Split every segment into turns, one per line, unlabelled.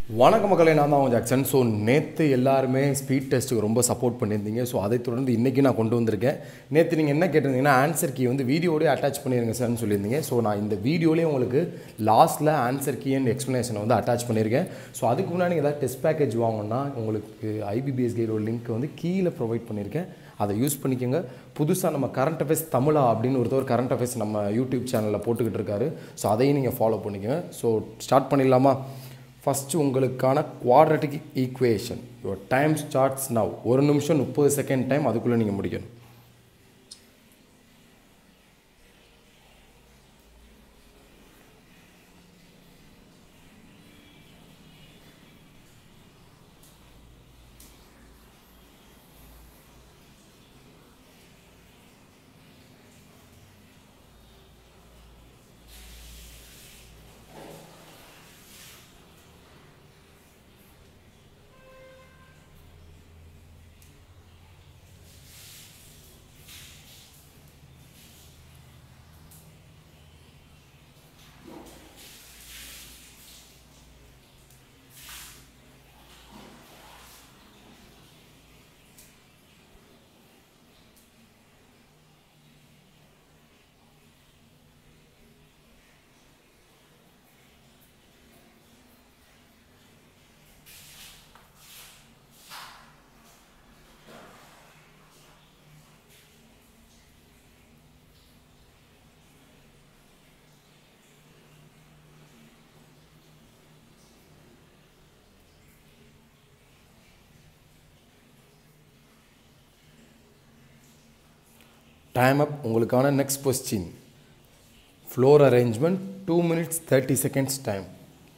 வணக்க மக்களே நான் தான் ஜாக்சன் ஸோ நேற்று எல்லாருமே ஸ்பீட் டெஸ்ட்டுக்கு ரொம்ப சப்போர்ட் பண்ணியிருந்தீங்க ஸோ அதை தொடர்ந்து இன்றைக்கி நான் கொண்டு வந்திருக்கேன் நேற்று நீங்கள் என்ன கேட்டிருந்தீங்கன்னா ஆன்சர் கீ வந்து வீடியோடய அட்டாச் பண்ணிடுங்க சார்னு சொல்லியிருந்தீங்க ஸோ நான் இந்த வீடியோலேயே உங்களுக்கு லாஸ்ட்டில் ஆன்சர் கீ அண்ட் எக்ஸ்ப்ளனேஷனை வந்து அட்டாச் பண்ணியிருக்கேன் ஸோ அதுக்கு முன்னாடி நீங்கள் ஏதாவது டெஸ்ட் பேக்கேஜ் வாங்கணும்னா உங்களுக்கு ஐபிபிஎஸ் கைடோட லிங்க் வந்து கீழே ப்ரொவைட் பண்ணியிருக்கேன் அதை யூஸ் பண்ணிக்கோங்க புதுசாக நம்ம கரண்ட் அஃபேர்ஸ் தமிழா அப்படின்னு ஒருத்தர் கரண்ட் அஃபேர்ஸ் நம்ம யூடியூப் சேனலில் போட்டுக்கிட்டு இருக்காரு ஸோ அதையும் நீங்கள் ஃபாலோ பண்ணிக்கோங்க ஸோ ஸ்டார்ட் பண்ணிடலாமா ஃபஸ்ட்டு உங்களுக்கான quadratic equation your time starts now ஒரு நிமிஷம் முப்பது செகண்ட் டைம் அதுக்குள்ளே நீங்கள் முடிக்கணும் டைம் அப் உங்களுக்கான next question floor arrangement two minutes thirty seconds time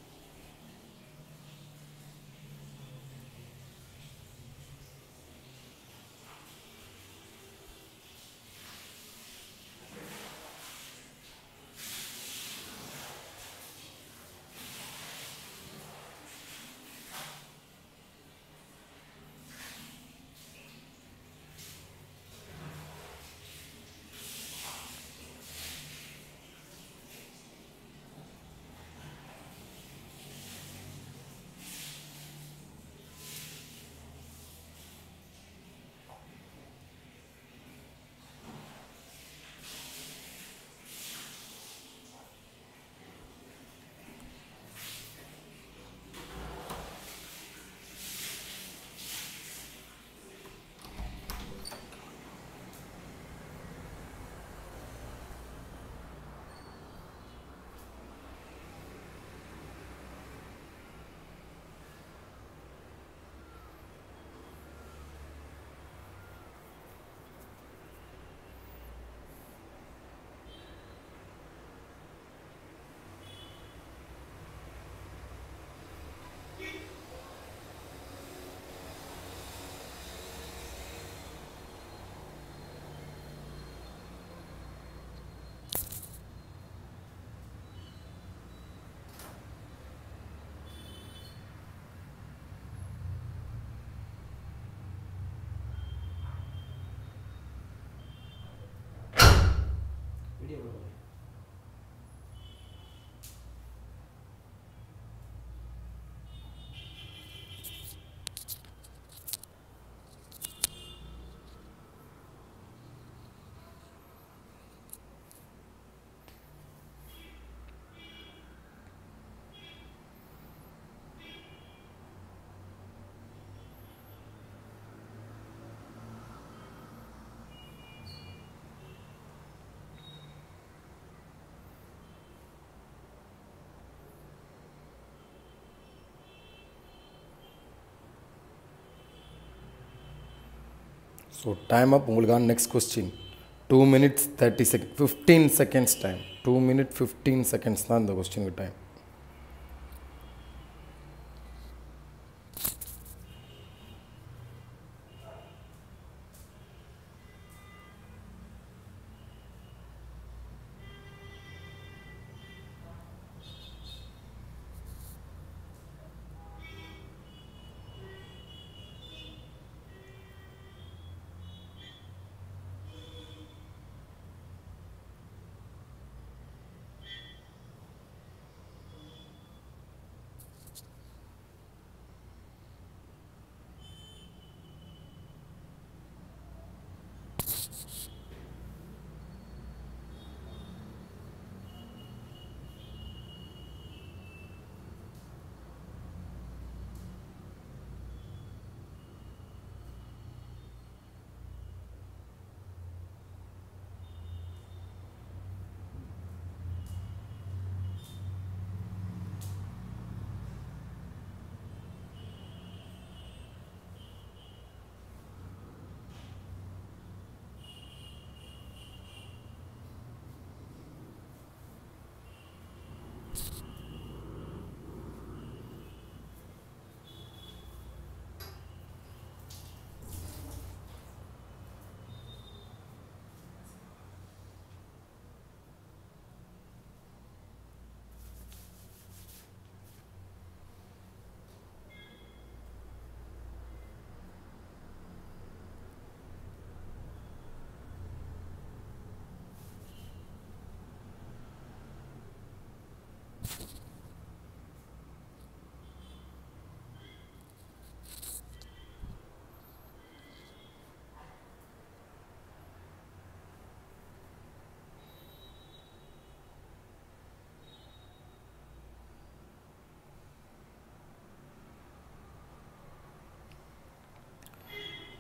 so time up உங்களுக்கான next question two minutes thirty second fifteen seconds time two minute fifteen seconds தான் இந்த கொஸ்டினுக்கு டைம்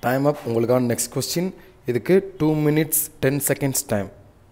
டைம் அப் உங்களுக்கான next question இதுக்கு two minutes ten seconds time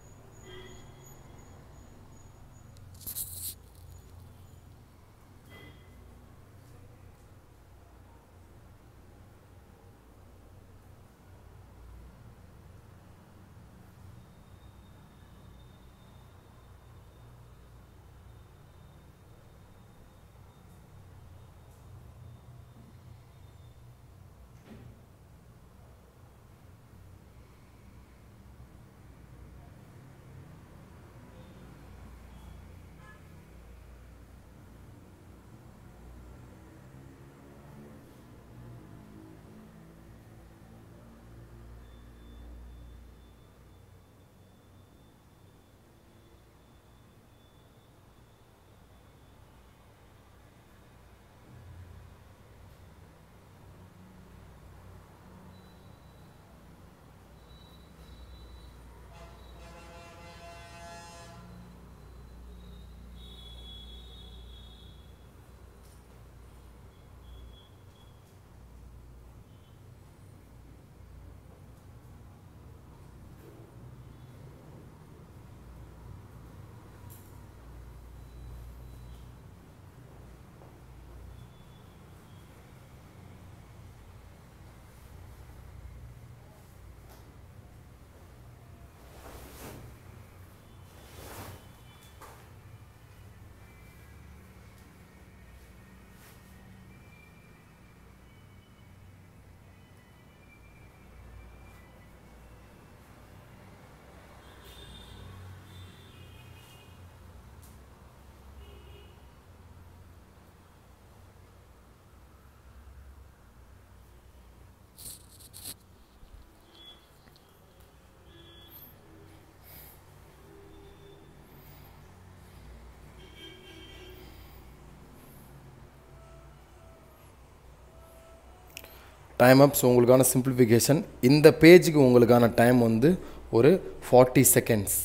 time up so உங்களுக்கான simplification இந்த பேஜுக்கு உங்களுக்கான டைம் வந்து ஒரு forty seconds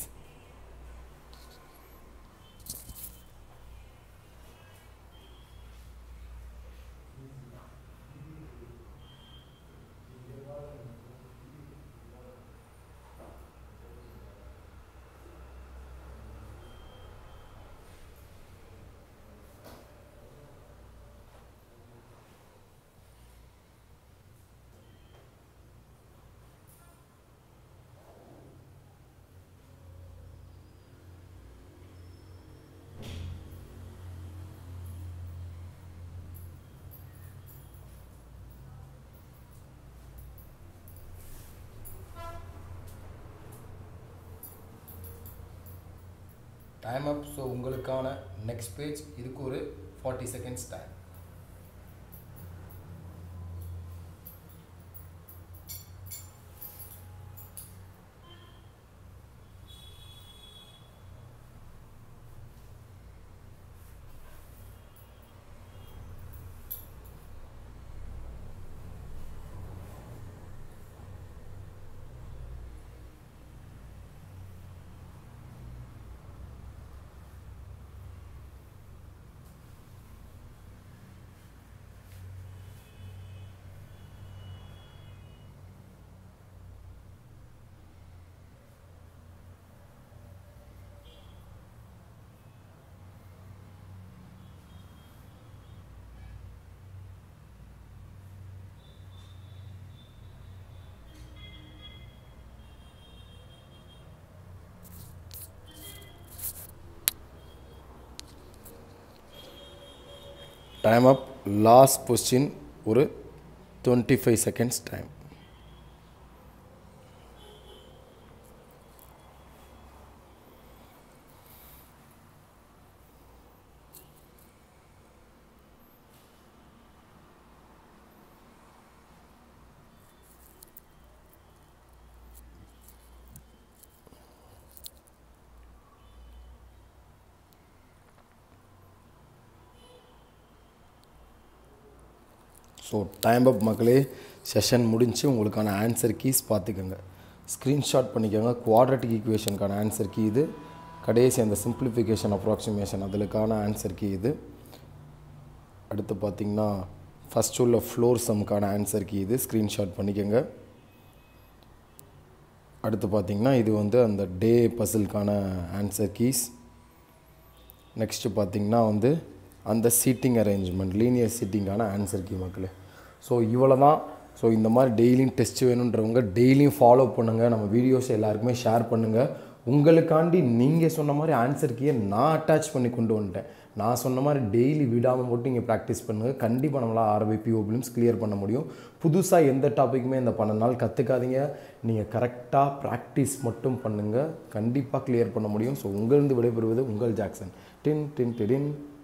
time up so உங்களுக்கான நெக்ஸ்ட் பேஜ் இதுக்கு ஒரு ஃபார்ட்டி செகண்ட்ஸ் டைம் டைம் அப் லாஸ்ட் கொஸ்டின் ஒரு twenty five seconds time so time up மக்களே செஷன் முடிஞ்சு உங்களுக்கான ஆன்சர் கீஸ் பார்த்துக்கோங்க ஸ்க்ரீன்ஷாட் பண்ணிக்கோங்க குவாட்ரட்டிக் ஈக்குவேஷனுக்கான ஆன்சர் கீ இது கடைசி அந்த சிம்பிளிஃபிகேஷன் அப்ராக்சிமேஷன் அதுக்கான ஆன்சர் கீ இது அடுத்து பார்த்திங்கன்னா ஃபஸ்ட் உள்ள ஃப்ளோர் சம்க்கான ஆன்சர் கீ இது ஸ்க்ரீன்ஷாட் பண்ணிக்கோங்க அடுத்து பார்த்தீங்கன்னா இது வந்து அந்த டே பசிலுக்கான ஆன்சர் கீஸ் நெக்ஸ்ட்டு பார்த்தீங்கன்னா வந்து அந்த சீட்டிங் அரேஞ்ச்மெண்ட் லீனியர் சீட்டிங்கான ஆன்சர் கீ மக்களே ஸோ இவ்வளோ தான் ஸோ இந்த மாதிரி டெய்லியும் டெஸ்ட் வேணுன்றவங்க டெய்லியும் ஃபாலோ பண்ணுங்கள் நம்ம வீடியோஸ் எல்லாருக்குமே ஷேர் பண்ணுங்கள் உங்களுக்காண்டி நீங்கள் சொன்ன மாதிரி ஆன்சர் கீயை நான் அட்டாச் பண்ணி கொண்டு வந்துட்டேன் நான் சொன்ன மாதிரி டெய்லி விடாமல் போட்டு நீங்கள் ப்ராக்டிஸ் பண்ணுங்கள் கண்டிப்பாக நம்மளால் ஆர்பி பிஓ பிலிம்ஸ் கிளியர் பண்ண முடியும் புதுசாக எந்த டாப்பிக்குமே இந்த பன்னெண்டு நாள் கற்றுக்காதீங்க நீங்கள் கரெக்டாக ப்ராக்டிஸ் மட்டும் பண்ணுங்கள் கண்டிப்பாக கிளியர் பண்ண முடியும் ஸோ உங்களிருந்து விடைபெறுவது உங்கள் ஜாக்சன் டின் டின் டிடின்